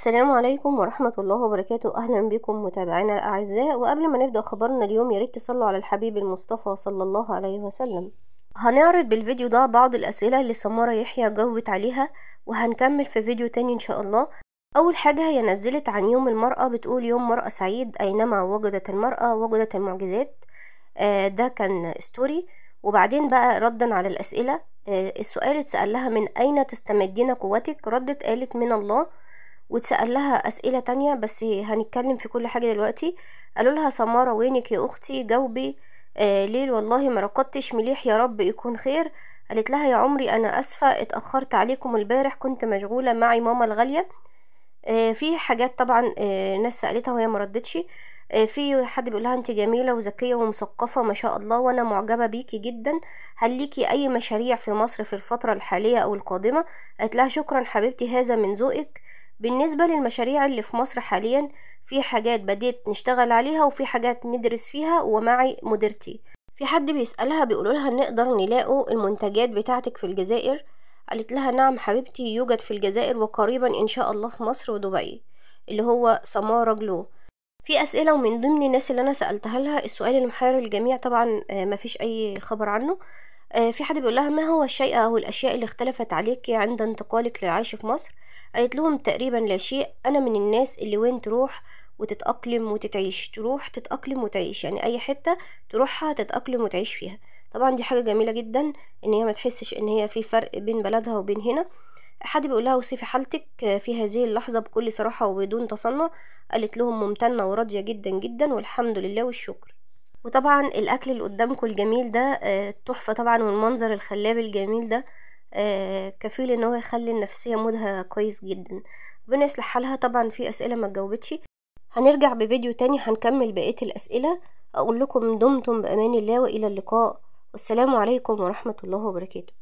السلام عليكم ورحمة الله وبركاته أهلا بكم متابعينا الأعزاء وقبل ما نبدأ خبرنا اليوم ياريت تصلوا على الحبيب المصطفى صلى الله عليه وسلم هنعرض بالفيديو ده بعض الأسئلة اللي سمارة يحيى جاوبت عليها وهنكمل في فيديو تاني إن شاء الله أول حاجة هي نزلت عن يوم المرأة بتقول يوم مرأة سعيد أينما وجدت المرأة وجدت المعجزات آه ده كان ستوري وبعدين بقى ردا على الأسئلة آه السؤال اتسأل لها من أين تستمدين قوتك ردت قالت من الله واتسأل لها أسئلة تانية بس هنتكلم في كل حاجة دلوقتي قالوا لها سمارة وينك يا أختي جاوبي آه ليل والله ما رقدتش مليح يا رب يكون خير قالت لها يا عمري أنا أسفة اتأخرت عليكم البارح كنت مشغولة معي ماما الغالية آه في حاجات طبعا آه ناس سألتها وهي مردتش آه في حد بيقول لها انت جميلة وذكية ومثقفة ما شاء الله وانا معجبة بيكي جدا هل ليكي اي مشاريع في مصر في الفترة الحالية او القادمة قالت لها شكرا حبيبتي هذا من ذوقك بالنسبة للمشاريع اللي في مصر حاليا في حاجات بديت نشتغل عليها وفي حاجات ندرس فيها ومعي مديرتي في حد بيسألها بيقولوا لها نقدر نلاقوا المنتجات بتاعتك في الجزائر قالت لها نعم حبيبتي يوجد في الجزائر وقريبا ان شاء الله في مصر ودبي اللي هو سمارة جلو في اسئلة ومن ضمن الناس اللي انا سألتها لها السؤال اللي محير الجميع طبعا مفيش اي خبر عنه في حد بيقول لها ما هو الشيء او الاشياء اللي اختلفت عليك عند انتقالك للعيش في مصر قالت لهم تقريبا لا شيء انا من الناس اللي وين تروح وتتأقلم وتتعيش تروح تتأقلم وتعيش يعني اي حتة تروحها تتأقلم وتعيش فيها طبعا دي حاجة جميلة جدا ان هي ما تحسش ان هي في فرق بين بلدها وبين هنا حد بيقول لها وصفي حالتك في هذه اللحظة بكل صراحة وبدون تصنع قالت لهم ممتنة وراضية جدا جدا والحمد لله والشكر وطبعا الاكل اللي قدامكم الجميل ده تحفة طبعا والمنظر الخلاب الجميل ده كفيل ان هو يخلي النفسية مودها كويس جدا ربنا يصلح حالها طبعا في اسئلة ما تجاوبتش هنرجع بفيديو تاني هنكمل بقية الاسئلة اقول لكم دمتم بامان الله والى اللقاء والسلام عليكم ورحمة الله وبركاته